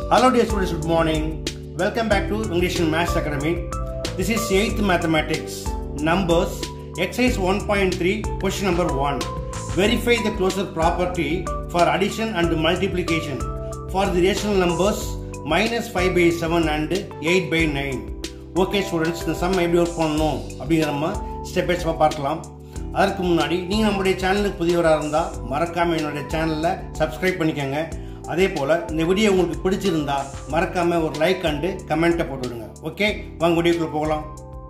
Hello dear students, good morning. Welcome back to English and Maths Academy. This is 8th Mathematics, Numbers, Exercise 1.3, question number 1. Verify the closure property for addition and multiplication for the rational numbers minus 5 by 7 and 8 by 9. Okay students இந்த sum எப்படி work பண்ணணும் அப்படிங்கிற நம்ம step by ஸ்டெப்பாக பார்க்கலாம் அதற்கு முன்னாடி நீங்கள் நம்முடைய சேனலுக்கு புதியவராக இருந்தால் மறக்காமல் என்னுடைய சேனலில் சப்ஸ்கிரைப் பண்ணிக்கோங்க அதே போல் இந்த வீடியோ உங்களுக்கு பிடிச்சிருந்தா மறக்காமல் ஒரு லைக் அண்டு கமெண்ட்டை போட்டுவிடுங்க ஓகே வாங்க வீடியோக்குள்ளே போகலாம்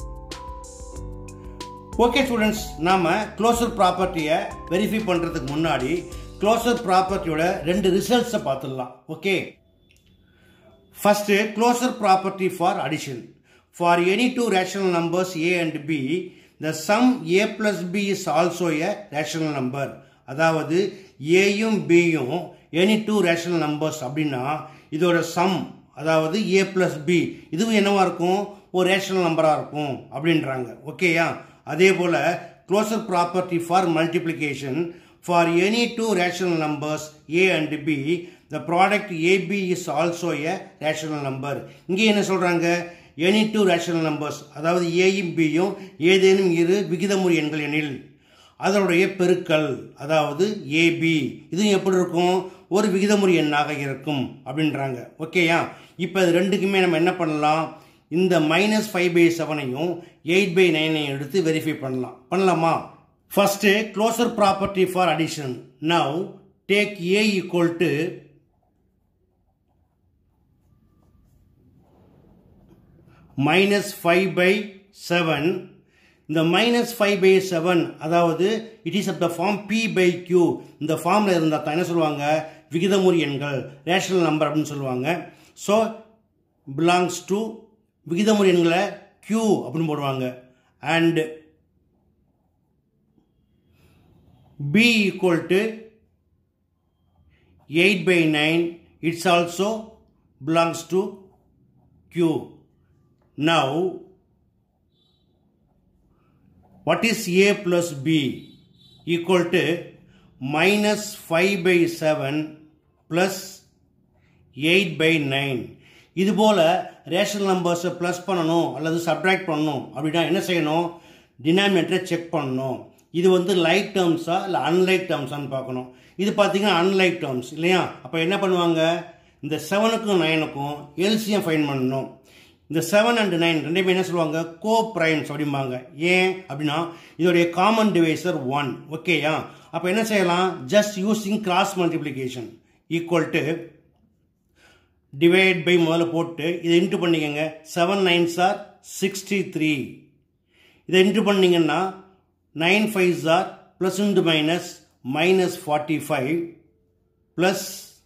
ஓகே ஸ்டூடெண்ட்ஸ் நாம் க்ளோசர் ப்ராப்பர்ட்டியை வெரிஃபை பண்ணுறதுக்கு முன்னாடி க்ளோசர் ப்ராப்பர்ட்டியோட ரெண்டு ரிசல்ட்ஸை பார்த்துடலாம் okay First, closure property for addition. For any two rational numbers a and b, the sum a plus b is also a rational number. அதாவது ஏயும் பியும் எனி டூ ரேஷனல் நம்பர்ஸ் அப்படின்னா இதோட சம் அதாவது ஏ பிளஸ் பி இதுவும் என்னவா இருக்கும் ஒரு ரேஷனல் நம்பராக இருக்கும் அப்படின்றாங்க ஓகேயா அதே போல் closure property for multiplication for any two rational numbers A and B the product AB is also a rational number இங்கே என்ன சொல்றாங்க எனி டூ ரேஷனல் நம்பர்ஸ் அதாவது ஏயும் பியும் ஏதேனும் இரு விகிதமுறு எண்கள் எனில் அதனுடைய பெருக்கல் அதாவது ஏபி இது எப்படி இருக்கும் ஒரு விகிதமுறு எண்ணாக இருக்கும் அப்படின்றாங்க ஓகேயா இப்போ இது ரெண்டுக்குமே நம்ம என்ன பண்ணலாம் இந்த மைனஸ் ஃபைவ் பை செவனையும் எயிட் பை நைனையும் எடுத்து வெரிஃபை பண்ணலாம் பண்ணலாமா first closure property for addition now take A equal to minus five by seven இந்த மைனஸ் ஃபைவ் பை செவன் அதாவது it is of the form P by Q இந்த ஃபார்மில் இருந்தால் தான் என்ன சொல்லுவாங்க விகிதமுறி எண்கள் ரேஷனல் நம்பர் அப்படின்னு சொல்லுவாங்க ஸோ பிலாங்ஸ் டு விகிதமுறி எண்களை கியூ அப்படின்னு போடுவாங்க and B equal to eight by nine it's also belongs to Q Now, what is A plus B equal to minus 5 by 7 plus 8 by 9. இது போல ரேஷனல் நம்பர்ஸை plus பண்ணணும் அல்லது சப்ட்ராக்ட் பண்ணணும் அப்படின்னா என்ன செய்யணும் டினாமினேட்டரை செக் பண்ணணும் இது வந்து லைக் டேர்ம்ஸா இல்லை அன்லைக் டேர்ம்ஸான்னு பார்க்கணும் இது பார்த்தீங்கன்னா அன்லைக் டேர்ம்ஸ் இல்லையா அப்போ என்ன பண்ணுவாங்க இந்த செவனுக்கும் நைனுக்கும் எல்சியம் ஃபைன் பண்ணணும் இந்த செவன் அண்ட் நைன் ரெண்டுமே என்ன சொல்லுவாங்க கோ பிரைம்ஸ் அப்படிம்பாங்க ஏன் அப்படின்னா இதோடைய காமன் டிவைசர் ஒன் ஓகேயா அப்போ என்ன செய்யலாம் just using cross multiplication equal to divide by முதல்ல போட்டு இதை இன்ட்டு பண்ணிக்கோங்க seven nine are sixty three இதை இன்ட்டு பண்ணிங்கன்னா nine five are plus into minus minus forty five plus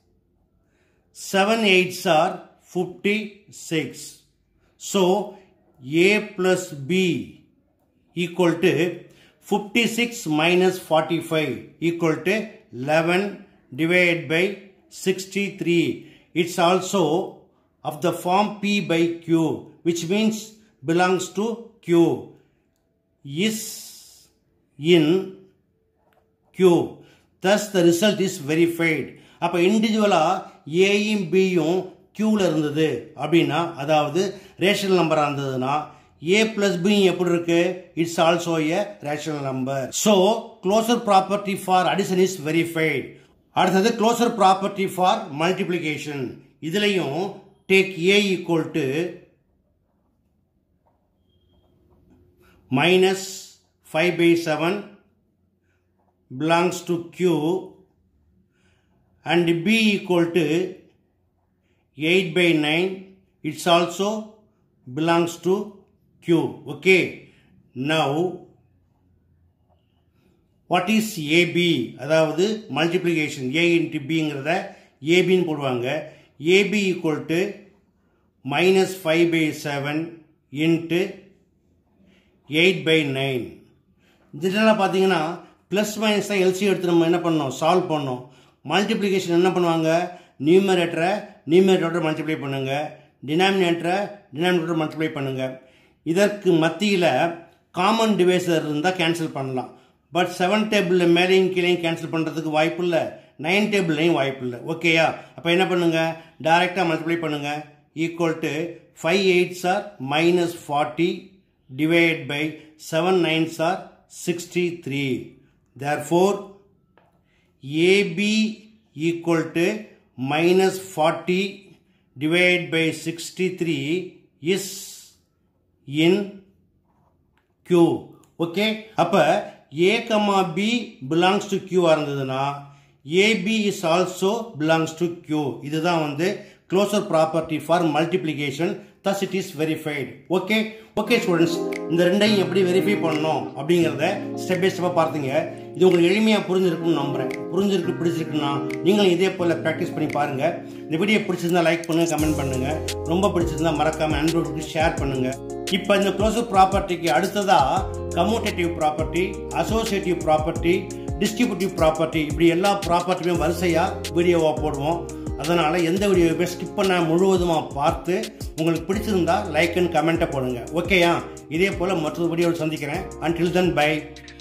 seven eight are fifty six So, A plus B equal to 56 minus 45 equal to 11 divided by 63. It's also of the form P by Q which means belongs to Q is in Q. Thus the result is verified. அப்போ இண்டிவிஜுவலாக ஏயும் பியும் கியூவில் இருந்தது அப்படின்னா அதாவது rational நம்பராக இருந்ததுன்னா ஏ பிளஸ் பி எப்படி இருக்கு it's also a rational number so closure property for addition is verified அடுத்தது க்ளோசர் ப்ராப்பர்ட்டி ஃபார் மல்டிப்ளிகேஷன் இதுலையும் take A equal to minus five by seven belongs to Q and B equal to 8 by 9 it's also belongs to q okay now what is ab அதாவது multiplication a into bங்கிறத ab ன்னு போடுவாங்க ab equal to minus 5 by 7 into 8 by 9 இதெல்லாம் பார்த்தீங்கன்னா plus minus தான் LC எடுத்து நம்ம என்ன பண்ணோம் சால்வ் பண்ணோம் மல்டிப்ளிகேஷன் என்ன பண்ணுவாங்க நியூமரேட்டரை நியூமரேட்டரோட மல்டிப்ளை பண்ணுங்க டினாமினேட்டரை டினாமினேட்டரோட மல்டிப்ளை பண்ணுங்க இதற்கு மத்தியில் காமன் டிவைசர் இருந்தால் கேன்சல் பண்ணலாம் பட் செவன் டேபிளில் மேலேயும் கீழேயும் கேன்சல் பண்ணுறதுக்கு வாய்ப்பு இல்லை நைன் டேபிள்லையும் வாய்ப்பு இல்லை ஓகேயா அப்போ என்ன பண்ணுங்க டைரெக்டாக மல்டிப்ளை பண்ணுங்க equal to five eights are minus forty divide by seven nines are sixty three therefore AB equal to minus forty divide by sixty three is in Q okay அப்ப A comma B belongs to Q இருந்ததுன்னா AB is also belongs to Q இதுதான் வந்து closure property for multiplication thus it is verified okay okay students இந்த ரெண்டையும் எப்படி verify பண்ணணும் அப்படிங்கிறத step by ஸ்டெப்பாக பார்த்தீங்க இது உங்களுக்கு எளிமையாக புரிஞ்சிருக்குன்னு நம்புறேன் புரிஞ்சிருக்கு பிடிச்சிருக்குன்னா நீங்களும் இதே போல் ப்ராக்டிஸ் பண்ணி பாருங்க இந்த வீடியோ பிடிச்சிருந்தா லைக் பண்ணுங்க கமெண்ட் பண்ணுங்க ரொம்ப பிடிச்சிருந்தா மறக்காம நண்பர்களுக்கு ஷேர் பண்ணுங்க இப்போ இந்த க்ளோசர் ப்ராப்பர்ட்டிக்கு அடுத்ததா commutative property associative property distributive property இப்படி எல்லா ப்ராப்பர்ட்டியுமே வரிசையாக வீடியோவாக போடுவோம் அதனால் எந்த வீடியோவை ஸ்கிப் பண்ண முழுவதுமாக பார்த்து உங்களுக்கு பிடிச்சிருந்தா லைக் அண்ட் கமெண்ட்டை போடுங்க ஓகேயா இதே போல் மற்றொரு வீடியோவில் சந்திக்கிறேன் அன்டில் தென் பை